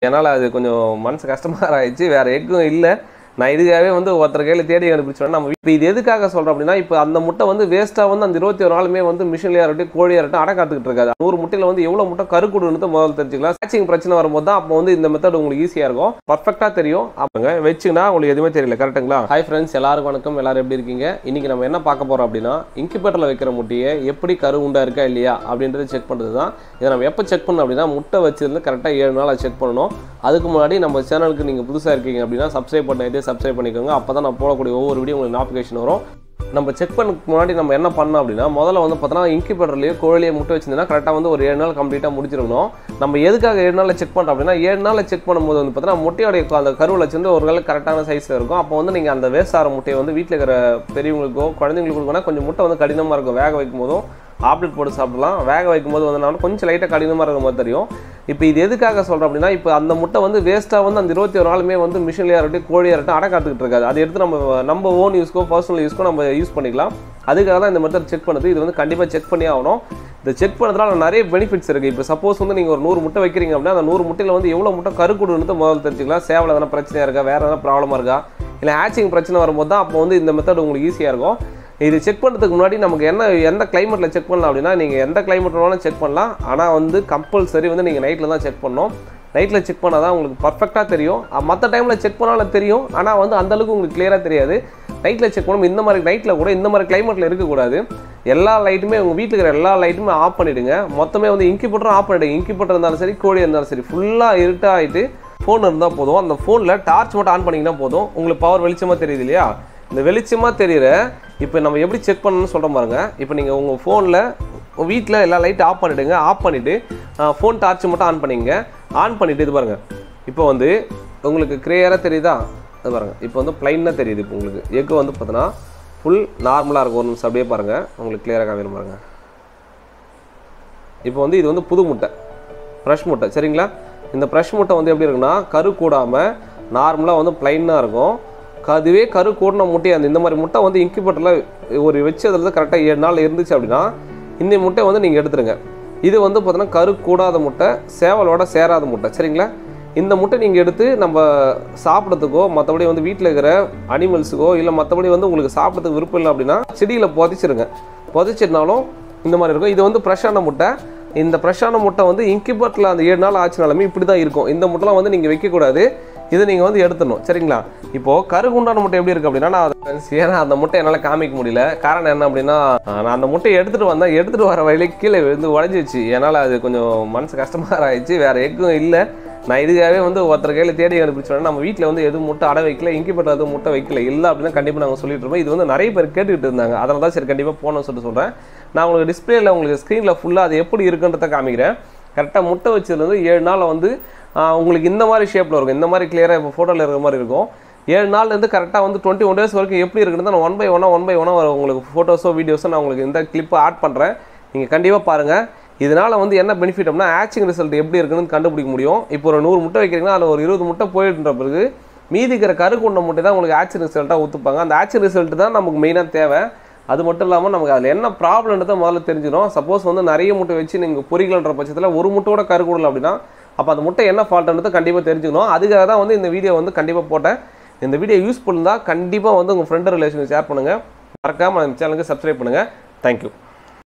என்னால் அது கொஞ்சம் மனசு கஷ்டமாக ஆயிடுச்சு வேறு எக்கும் இல்லை நான் இதுக்காகவே வந்து ஒருத்தர் கையில் தேடி கண்டுபிடிச்சோம் நம்ம இப்போ இது எதுக்காக சொல்கிறோம் அப்படின்னா இப்போ அந்த முட்டை வந்து வேஸ்ட்டாக வந்து அந்த இருபத்தி ஒரு நாளுமே வந்து மிஷின்லேயே இருக்கட்டும் கோழியாக இருக்கட்டும் அடை காத்துக்கிட்டு இருக்காது நூறு முட்டையில் வந்து எவ்வளோ முட்டை கருக்குடுன்னு முதல்ல தெரிஞ்சுக்கலாம் ஹேச்சிங் பிரச்சனை வரும்போது தான் அப்போ வந்து இந்த மெத்தட் உங்களுக்கு ஈஸியாக இருக்கும் பர்ஃபெக்டாக தெரியும் அப்போங்க வச்சுங்கன்னா உங்களுக்கு எதுவுமே தெரியல கரெக்ட்டுங்களா ஹாய் ஃப்ரெண்ட்ஸ் எல்லாருக்கும் வணக்கம் எல்லாரும் எப்படி இருக்கீங்க இன்னைக்கு நம்ம என்ன பார்க்க போகிறோம் அப்படின்னா இன்குபேட்டரில் வைக்கிற முட்டையை எப்படி கரு உண்டா இருக்கா இல்லையா அப்படின்றத செக் பண்ணுறது தான் இதை நம்ம எப்போ செக் பண்ணணும் அப்படின்னா முட்டை வச்சிருந்து கரெக்டாக ஏழு நாள் செக் பண்ணணும் அதுக்கு முன்னாடி நம்ம சேனலுக்கு நீங்கள் புதுசாக இருக்கீங்க அப்படின்னா சப்ஸ்கிரைப் பண்ணிட்டு சப்ஸ்கிரைப் பண்ணிக்கோங்க அப்போ தான் நான் போடக்கூடிய ஒவ்வொரு வீடியோ உங்களுக்கு நோட்டிஃபிகேஷன் வரும் நம்ம செக் பண்ணதுக்கு முன்னாடி நம்ம என்ன பண்ணோம் அப்படின்னா முதல்ல வந்து பார்த்தோன்னா இன்குபேட்டர்லேயே கோழியை முட்டை வச்சிருந்தீங்கன்னா கரெக்டாக வந்து ஒரு ஏழு நாள் கம்ப்ளீட்டாக முடிச்சிருக்கணும் நம்ம எதுக்காக ஏழு நாளில் செக் பண்ணுறோம் அப்படின்னா ஏழு நாளில் செக் பண்ணும்போது வந்து பார்த்தீங்கன்னா முட்டையோடைய அந்த கருவில் வச்சிருந்து ஒரு வேளை கரெக்டான சைஸில் இருக்கும் அப்போ வந்து நீங்கள் அந்த வேஸ்டார முட்டையை வந்து வீட்டில் இருக்கிற பெரியவங்களுக்கோ குழந்தைங்களுக்கு கொடுக்கணும் கொஞ்சம் முட்டை வந்து கடினமாக இருக்கும் வேக வைக்கும் போதும் ஆப்லெட் போட்டு சாப்பிடலாம் வேக வைக்கும்போது வந்து நான் கொஞ்சம் லைட்டாக கடினமாக இருக்கிற மாதிரி தெரியும் இப்போ இது எதுக்காக சொல்கிறோம் அப்படின்னா இப்போ அந்த முட்டை வந்து வேஸ்ட்டாக வந்து அந்த இருபத்தி ஒரு நாளுமே வந்து மிஷின்லேயே இருக்கட்டும் கோழியாக இருக்கட்டும் அடை காத்துக்கிட்டு இருக்காது அதை எடுத்து நம்ம நம்ம ஓன் யூஸ்க்கோ பர்சனல் யூஸ்க்கோ நம்ம யூஸ் பண்ணிக்கலாம் அதுக்காக தான் இந்த மெத்தட் செக் பண்ணுது இது வந்து கண்டிப்பாக செக் பண்ணி ஆகணும் இந்த செக் பண்ணுறதுனால நிறைய பெனிஃபிட்ஸ் இருக்குது இப்போ சப்போஸ் வந்து நீங்கள் ஒரு நூறு முட்டை வைக்கிறீங்க அப்படின்னா அந்த நூறு முட்டையில் வந்து எவ்வளோ முட்டை கருக்குடுன்னு முதல்ல தெரிஞ்சுக்கலாம் சேவல் எதனா பிரச்சனையாக இருக்கா வேறு எதனா ப்ராப்ளமாக இருக்கா இல்லை ஹேச்சிங் பிரச்சனை வரும்போது தான் அப்போ வந்து இந்த மெத்தட் உங்களுக்கு ஈஸியாக இருக்கும் இது செக் பண்ணுறதுக்கு முன்னாடி நமக்கு என்ன எந்த கிளைமேட்டில் செக் பண்ணலாம் அப்படின்னா நீங்கள் எந்த கிளைமேட் வேணாலும் செக் பண்ணலாம் ஆனால் வந்து கம்பல்சரி வந்து நீங்கள் நைட்டில் தான் செக் பண்ணணும் நைட்டில் செக் பண்ணால் தான் உங்களுக்கு பர்ஃபெக்டாக தெரியும் மற்ற டைமில் செக் பண்ணாலும் தெரியும் ஆனால் வந்து அந்தளவுக்கு உங்களுக்கு கிளியராக தெரியாது நைட்டில் செக் பண்ணணும் இந்த மாதிரி நைட்டில் கூட இந்த மாதிரி கிளைமேட்டில் இருக்கக்கூடாது எல்லா லைட்டுமே உங்கள் வீட்டில் இருக்கிற எல்லா லைட்டுமே ஆஃப் பண்ணிவிடுங்க மொத்தமே வந்து இன்கிபேட்டரும் ஆஃப் பண்ணிவிடுங்க இன்கிபேட்டர் இருந்தாலும் சரி கோழி இருந்தாலும் சரி ஃபுல்லாக இருட்டாகிட்டு ஃபோன் இருந்தால் போதும் அந்த ஃபோனில் டார்ச் மட்டும் ஆன் பண்ணிங்கன்னா போதும் உங்களுக்கு பவர் வெளிச்சமாக தெரியுது இல்லையா இந்த வெளிச்சமாக தெரியுற இப்போ நம்ம எப்படி செக் பண்ணணும்னு சொல்கிறோம் பாருங்க இப்போ நீங்கள் உங்கள் ஃபோனில் வீட்டில் எல்லா லைட்டும் ஆஃப் பண்ணிவிடுங்க ஆஃப் பண்ணிவிட்டு ஃபோன் டார்ச் மட்டும் ஆன் பண்ணிங்க ஆன் பண்ணிவிட்டு இது பாருங்கள் இப்போ வந்து உங்களுக்கு கிளியராக தெரியுதா இது பாருங்கள் இப்போ வந்து ப்ளைனாக தெரியுது இப்போ உங்களுக்கு எக்கு வந்து பார்த்தோன்னா ஃபுல் நார்மலாக இருக்கும் ஒரு நிமிஷம் அப்படியே பாருங்கள் உங்களுக்கு கிளியராக காமிக்கணும் பாருங்கள் இப்போ வந்து இது வந்து புது முட்டை ஃப்ரெஷ் முட்டை சரிங்களா இந்த ஃப்ரெஷ் முட்டை வந்து எப்படி இருக்குன்னா கரு கூடாமல் நார்மலாக வந்து ப்ளைனாக இருக்கும் அதுவே கரு கூடின முட்டை அந்த இந்த மாதிரி முட்டை வந்து இன்குபேட்டரில் ஒரு வச்சதுல கரெக்டாக ஏழு நாள் இருந்துச்சு அப்படின்னா இந்த முட்டையை வந்து நீங்கள் எடுத்துருங்க இது வந்து பார்த்தீங்கன்னா கரு கூடாத முட்டை சேவலோட சேராத முட்டை சரிங்களா இந்த முட்டை நீங்கள் எடுத்து நம்ம சாப்பிட்றதுக்கோ மற்றபடி வந்து வீட்டில் இருக்கிற அனிமல்ஸுக்கோ இல்லை மற்றபடி வந்து உங்களுக்கு சாப்பிட்றதுக்கு விருப்பம் இல்லை அப்படின்னா செடியில் புதைச்சிருங்க புதைச்சிருந்தாலும் இந்த மாதிரி இருக்கும் இது வந்து ஃப்ரெஷ்ஷான முட்டை இந்த ஃப்ரெஷ்ஷான முட்டை வந்து இன்குபேட்டரில் அந்த ஏழு நாள் ஆச்சுனாலுமே இப்படி தான் இருக்கும் இந்த முட்டைலாம் வந்து நீங்கள் வைக்கக்கூடாது இதை நீங்கள் வந்து எடுத்துடணும் சரிங்களா இப்போது கருகுண்டான முட்டை எப்படி இருக்குது அப்படின்னா நான் அதை ஏன்னா அந்த முட்டை என்னால் காமிக்க முடியல காரணம் என்ன அப்படின்னா நான் அந்த முட்டையை எடுத்துகிட்டு வந்தேன் எடுத்துகிட்டு வர வழியில கீழே விழுந்து உடஞ்சிச்சு என்னால் அது கொஞ்சம் மனசு கஷ்டமாக ஆயிடுச்சு வேறு எக்கும் இல்லை நான் இதுக்காகவே வந்து ஒருத்தர் கையில் தேடி கண்டுபிடிச்சோன்னா நம்ம வீட்டில் வந்து எதுவும் முட்டை அடை வைக்கல இன்குபேட்டர் எதுவும் முட்டை வைக்கல இல்லை அப்படின்னா கண்டிப்பாக நாங்கள் சொல்லிட்டு இருப்போம் இது வந்து நிறைய பேர் கேட்டுக்கிட்டு இருந்தாங்க அதனால தான் சரி கண்டிப்பாக போகணும்னு சொல்லிட்டு சொல்கிறேன் நான் உங்களுக்கு டிஸ்பிளேல உங்களுக்கு ஸ்க்ரீனில் ஃபுல்லாக அது எப்படி இருக்குன்றத காமிக்கிறேன் கரெக்டாக முட்டை வச்சதுலேருந்து ஏழு நாளில் வந்து உங்களுக்கு இந்த மாதிரி ஷேப்பில் இருக்கும் இந்த மாதிரி கிளியராக இப்போ ஃபோட்டோவில் இருக்கிற மாதிரி இருக்கும் ஏழு நாள்லேருந்து கரெக்டாக வந்து டுவெண்ட்டி ஒன் டேஸ் வரைக்கும் எப்படி இருக்குன்னு நான் ஒன் பை ஒன்னாக ஒன் பை ஒன்னாக உங்களுக்கு ஃபோட்டோஸோ வீடியோஸோ நான் உங்களுக்கு இந்த கிளிப்பை ஆட் பண்ணுறேன் நீங்கள் கண்டிப்பாக பாருங்கள் இதனால் வந்து என்ன பெனிஃபிட் அப்படின்னா ஆச்சிங் ரிசல்ட் எப்படி இருக்குன்னு கண்டுபிடிக்க முடியும் இப்போ ஒரு நூறு முட்டை வைக்கிறீங்கன்னா அதில் ஒரு இருபது முட்டை போயிட்டுன்ற பிறகு மீதி இருக்கிற கருக்குண்ட முட்டை தான் உங்களுக்கு ஆச்சிங் ரிசல்ட்டாக ஊற்றுப்பாங்க அந்த ஆச்சிங் ரிசல்ட் தான் நமக்கு மெயினாக தேவை அது மட்டும் இல்லாமல் நமக்கு அதில் என்ன ப்ராப்ளம்ன்றதை முதல்ல தெரிஞ்சிடும் சப்போஸ் வந்து நிறைய முட்டை வச்சு நீங்கள் பொறிக்கலன்ற பட்சத்தில் ஒரு முட்டையோட கருக்கூடல அப்படின்னா அப்போ அந்த முட்டை என்ன ஃபால்ட்ன்றது கண்டிப்பாக தெரிஞ்சுக்கணும் அதுக்காக தான் வந்து இந்த வீடியோ வந்து கண்டிப்பாக போட்டேன் இந்த வீடியோ யூஸ்ஃபுல் இருந்தால் கண்டிப்பாக வந்து உங்கள் ஃப்ரெண்டு ரிலேஷனுக்கு ஷேர் பண்ணுங்கள் மறக்காமல் அந்த சேனலுக்கு சப்ஸ்கிரைப் பண்ணுங்கள் தேங்க்யூ